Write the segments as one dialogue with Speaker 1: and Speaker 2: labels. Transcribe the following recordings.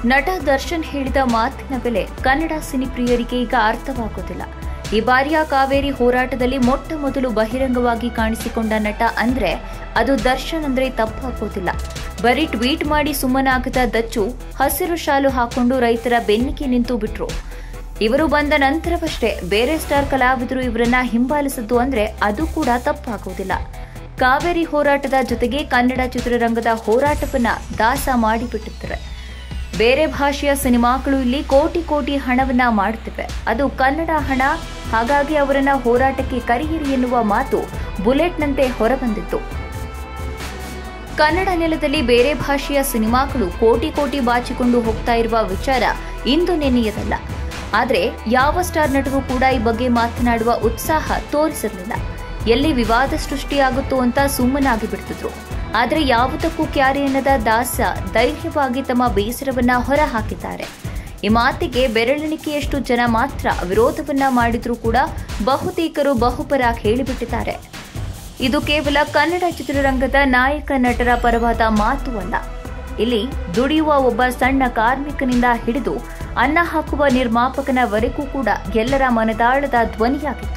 Speaker 1: ನಟ ದರ್ಶನ್ ಹೇಳಿದ ಮಾತಿನ ಬೆಲೆ ಕನ್ನಡ ಸಿನಿಪ್ರಿಯರಿಗೆ ಈಗ ಅರ್ಥವಾಗುತ್ತಿಲ್ಲ ಈ ಬಾರಿಯ ಕಾವೇರಿ ಹೋರಾಟದಲ್ಲಿ ಮೊಟ್ಟ ಮೊದಲು ಬಹಿರಂಗವಾಗಿ ಕಾಣಿಸಿಕೊಂಡ ನಟ ಅಂದ್ರೆ ಅದು ದರ್ಶನ್ ಅಂದ್ರೆ ತಪ್ಪಾಗೋದಿಲ್ಲ ಬರೀ ಟ್ವೀಟ್ ಮಾಡಿ ಸುಮ್ಮನಾಗದ ದಚ್ಚು ಹಸಿರು ಶಾಲು ಹಾಕೊಂಡು ರೈತರ ಬೆನ್ನಿಗೆ ನಿಂತು ಬಿಟ್ರು ಇವರು ಬಂದ ನಂತರವಷ್ಟೇ ಬೇರೆ ಸ್ಟಾರ್ ಕಲಾವಿದರು ಇವರನ್ನ ಹಿಂಬಾಲಿಸಿದ್ದು ಅಂದ್ರೆ ಅದು ಕೂಡ ತಪ್ಪಾಗುವುದಿಲ್ಲ ಕಾವೇರಿ ಹೋರಾಟದ ಜೊತೆಗೆ ಕನ್ನಡ ಚಿತ್ರರಂಗದ ಹೋರಾಟವನ್ನ ದಾಸ ಮಾಡಿಬಿಟ್ಟಿದ್ದಾರೆ ಬೇರೆ ಭಾಷೆಯ ಸಿನಿಮಾಗಳು ಇಲ್ಲಿ ಕೋಟಿ ಕೋಟಿ ಹಣವನ್ನ ಮಾಡುತ್ತಿವೆ ಅದು ಕನ್ನಡ ಹಣ ಹಾಗಾಗಿ ಅವರನ್ನ ಹೋರಾಟಕ್ಕೆ ಕರೆಯಿರಿ ಎನ್ನುವ ಮಾತು ಬುಲೆಟ್ನಂತೆ ಹೊರಬಂದಿತ್ತು ಕನ್ನಡ ನೆಲದಲ್ಲಿ ಬೇರೆ ಭಾಷೆಯ ಸಿನಿಮಾಗಳು ಕೋಟಿ ಕೋಟಿ ಬಾಚಿಕೊಂಡು ಹೋಗ್ತಾ ಇರುವ ವಿಚಾರ ಇಂದು ನೆನೆಯದಲ್ಲ ಆದರೆ ಯಾವ ಸ್ಟಾರ್ ನಟರು ಕೂಡ ಈ ಬಗ್ಗೆ ಮಾತನಾಡುವ ಉತ್ಸಾಹ ತೋರಿಸಿರಲಿಲ್ಲ ಎಲ್ಲಿ ವಿವಾದ ಸೃಷ್ಟಿಯಾಗುತ್ತೋ ಅಂತ ಸುಮ್ಮನಾಗಿ ಬಿಡ್ತಿದ್ರು ಆದರೆ ಯಾವುದಕ್ಕೂ ಕ್ಯಾರಿ ಎನ್ನದ ದಾಸ ಧೈರ್ಯವಾಗಿ ತಮ್ಮ ಬೇಸರವನ್ನ ಹೊರಹಾಕಿದ್ದಾರೆ ಈ ಮಾತಿಗೆ ಬೆರಳೆಣಿಕೆಯಷ್ಟು ಜನ ಮಾತ್ರ ವಿರೋಧವನ್ನ ಮಾಡಿದ್ರೂ ಕೂಡ ಬಹುತೇಕರು ಬಹುಪರ ಹೇಳಿಬಿಟ್ಟಿದ್ದಾರೆ ಇದು ಕೇವಲ ಕನ್ನಡ ಚಿತ್ರರಂಗದ ನಾಯಕ ನಟರ ಪರವಾದ ಮಾತು ಅಲ್ಲ ಇಲ್ಲಿ ದುಡಿಯುವ ಒಬ್ಬ ಸಣ್ಣ ಕಾರ್ಮಿಕನಿಂದ ಹಿಡಿದು ಅನ್ನ ಹಾಕುವ ನಿರ್ಮಾಪಕನವರೆಗೂ ಕೂಡ ಎಲ್ಲರ ಮನದಾಳದ ಧ್ವನಿಯಾಗಿತ್ತು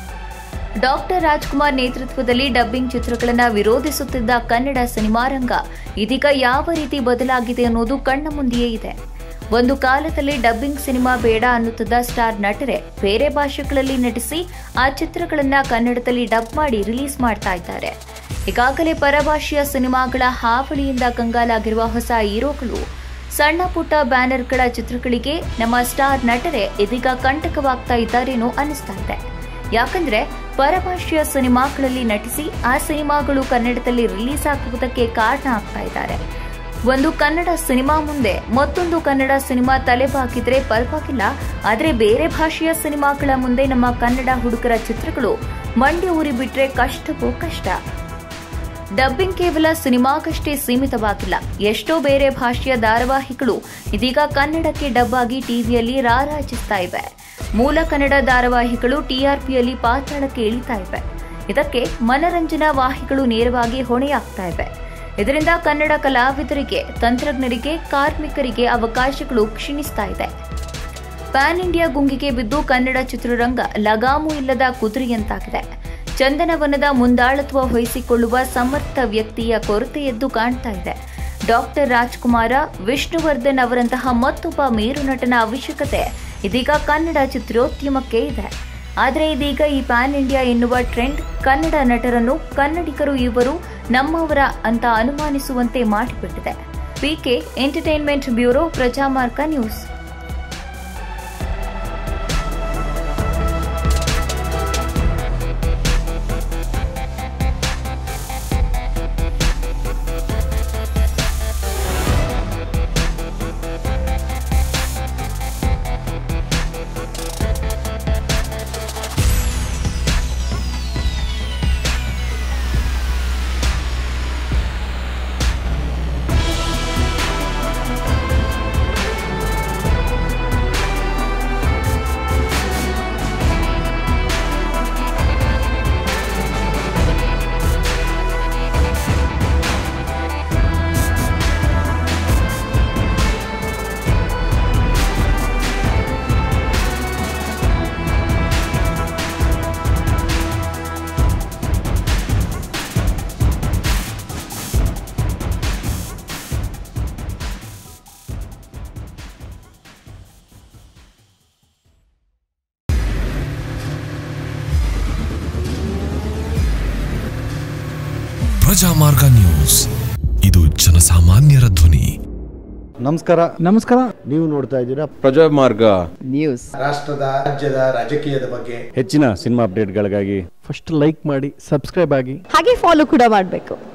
Speaker 1: ಡಾಕ್ಟರ್ ರಾಜ್ಕುಮಾರ್ ನೇತೃತ್ವದಲ್ಲಿ ಡಬ್ಬಿಂಗ್ ಚಿತ್ರಗಳನ್ನು ವಿರೋಧಿಸುತ್ತಿದ್ದ ಕನ್ನಡ ಸಿನಿಮಾರಂಗ ಇದೀಗ ಯಾವ ರೀತಿ ಬದಲಾಗಿದೆ ಅನ್ನೋದು ಕಣ್ಣ ಮುಂದೆಯೇ ಇದೆ ಒಂದು ಕಾಲದಲ್ಲಿ ಡಬ್ಬಿಂಗ್ ಸಿನಿಮಾ ಬೇಡ ಅನ್ನುತ್ತಿದ್ದ ಸ್ಟಾರ್ ನಟರೆ ಬೇರೆ ಭಾಷೆಗಳಲ್ಲಿ ನಟಿಸಿ ಆ ಚಿತ್ರಗಳನ್ನ ಕನ್ನಡದಲ್ಲಿ ಡಬ್ ಮಾಡಿ ರಿಲೀಸ್ ಮಾಡ್ತಾ ಇದ್ದಾರೆ ಈಗಾಗಲೇ ಪರಭಾಷೆಯ ಸಿನಿಮಾಗಳ ಹಾವಳಿಯಿಂದ ಕಂಗಾಲಾಗಿರುವ ಹೊಸ ಹೀರೋಗಳು ಸಣ್ಣ ಪುಟ್ಟ ಬ್ಯಾನರ್ಗಳ ಚಿತ್ರಗಳಿಗೆ ನಮ್ಮ ಸ್ಟಾರ್ ನಟರೆ ಇದೀಗ ಕಂಟಕವಾಗ್ತಾ ಇದ್ದಾರೇನೋ ಅನಿಸ್ತಾ ಇದೆ ಯಾಕಂದ್ರೆ ಪರಭಾಷೆಯ ಸಿನಿಮಾಗಳಲ್ಲಿ ನಟಿಸಿ ಆ ಸಿನಿಮಾಗಳು ಕನ್ನಡದಲ್ಲಿ ರಿಲೀಸ್ ಆಗುವುದಕ್ಕೆ ಕಾರಣ ಆಗ್ತಾ ಇದ್ದಾರೆ ಒಂದು ಕನ್ನಡ ಸಿನಿಮಾ ಮುಂದೆ ಮತ್ತೊಂದು ಕನ್ನಡ ಸಿನಿಮಾ ತಲೆಬಾಗಿದ್ರೆ ಪರವಾಗಿಲ್ಲ ಆದರೆ ಬೇರೆ ಭಾಷೆಯ ಸಿನಿಮಾಗಳ ಮುಂದೆ ನಮ್ಮ ಕನ್ನಡ ಹುಡುಗರ ಚಿತ್ರಗಳು ಮಂಡಿ ಊರಿ ಬಿಟ್ರೆ ಕಷ್ಟವೋ ಕಷ್ಟ ಡಬ್ಬಿಂಗ್ ಕೇವಲ ಸಿನಿಮಾಗಷ್ಟೇ ಸೀಮಿತವಾಗಿಲ್ಲ ಎಷ್ಟೋ ಬೇರೆ ಭಾಷೆಯ ಧಾರಾವಾಹಿಗಳು ಇದೀಗ ಕನ್ನಡಕ್ಕೆ ಡಬ್ ಆಗಿ ಟಿವಿಯಲ್ಲಿ ರಾರಾಜಿಸ್ತಾ ಇವೆ ಮೂಲ ಕನ್ನಡ ಧಾರಾವಾಹಿಗಳು ಟಿಆರ್ಪಿಯಲ್ಲಿ ಪಾತಾಳಕ್ಕೆ ಇಳಿತಾ ಇವೆ ಇದಕ್ಕೆ ಮನರಂಜನಾ ವಾಹಿಗಳು ನೇರವಾಗಿ ಹೊಣೆಯಾಗ್ತಾ ಇವೆ ಇದರಿಂದ ಕನ್ನಡ ಕಲಾವಿದರಿಗೆ ತಂತ್ರಜ್ಞರಿಗೆ ಕಾರ್ಮಿಕರಿಗೆ ಅವಕಾಶಗಳು ಕ್ಷೀಣಿಸ್ತಾ ಇದೆ ಪ್ಯಾನ್ ಇಂಡಿಯಾ ಗುಂಗಿಗೆ ಬಿದ್ದು ಕನ್ನಡ ಚಿತ್ರರಂಗ ಲಗಾಮು ಇಲ್ಲದ ಕುದುರೆಯಂತಾಗಿದೆ ಚಂದನವನದ ಮುಂದಾಳತ್ವ ವಹಿಸಿಕೊಳ್ಳುವ ಸಮರ್ಥ ವ್ಯಕ್ತಿಯ ಕೊರತೆ ಎದ್ದು ಕಾಣ್ತಾ ಇದೆ ಡಾಕ್ಟರ್ ರಾಜ್ಕುಮಾರ ವಿಷ್ಣುವರ್ಧನ್ ಅವರಂತಹ ಮತ್ತೊಬ್ಬ ಮೇರು ನಟನ ಅವಶ್ಯಕತೆ ಇದೀಗ ಕನ್ನಡ ಚಿತ್ರೋದ್ಯಮಕ್ಕೆ ಇದೆ ಆದರೆ ಇದೀಗ ಈ ಪ್ಯಾನ್ ಇಂಡಿಯಾ ಎನ್ನುವ ಟ್ರೆಂಡ್ ಕನ್ನಡ ನಟರನ್ನು ಕನ್ನಡಿಗರು ಇವರು ನಮ್ಮವರ ಅಂತ ಅನುಮಾನಿಸುವಂತೆ ಮಾಡಿಬಿಟ್ಟಿದೆ PK entertainment bureau Prajamarga news
Speaker 2: Prajamarga news ಇದು ಜನಸಾಮಾನ್ಯರ ಧ್ವನಿ
Speaker 3: ನಮಸ್ಕಾರ
Speaker 4: ನಮಸ್ಕಾರ
Speaker 3: ನೀವು ನೋಡ್ತಾ ಇದ್ದೀರಾ
Speaker 5: ಪ್ರಜಾಮಾರ್ಗ
Speaker 4: ನ್ಯೂಸ್
Speaker 6: ರಾಷ್ಟ್ರದ ರಾಜ್ಯದ ರಾಜಕೀಯದ ಬಗ್ಗೆ
Speaker 3: ಹೆಚ್ಚಿನ ಸಿನಿಮಾ ಅಪ್ಡೇಟ್ಗಳಿಗಾಗಿ
Speaker 4: ಫಸ್ಟ್ ಲೈಕ್ ಮಾಡಿ ಸಬ್ಸ್ಕ್ರೈಬ್ ಆಗಿ
Speaker 7: ಹಾಗೆ ಫಾಲೋ ಕೂಡ ಮಾಡಬೇಕು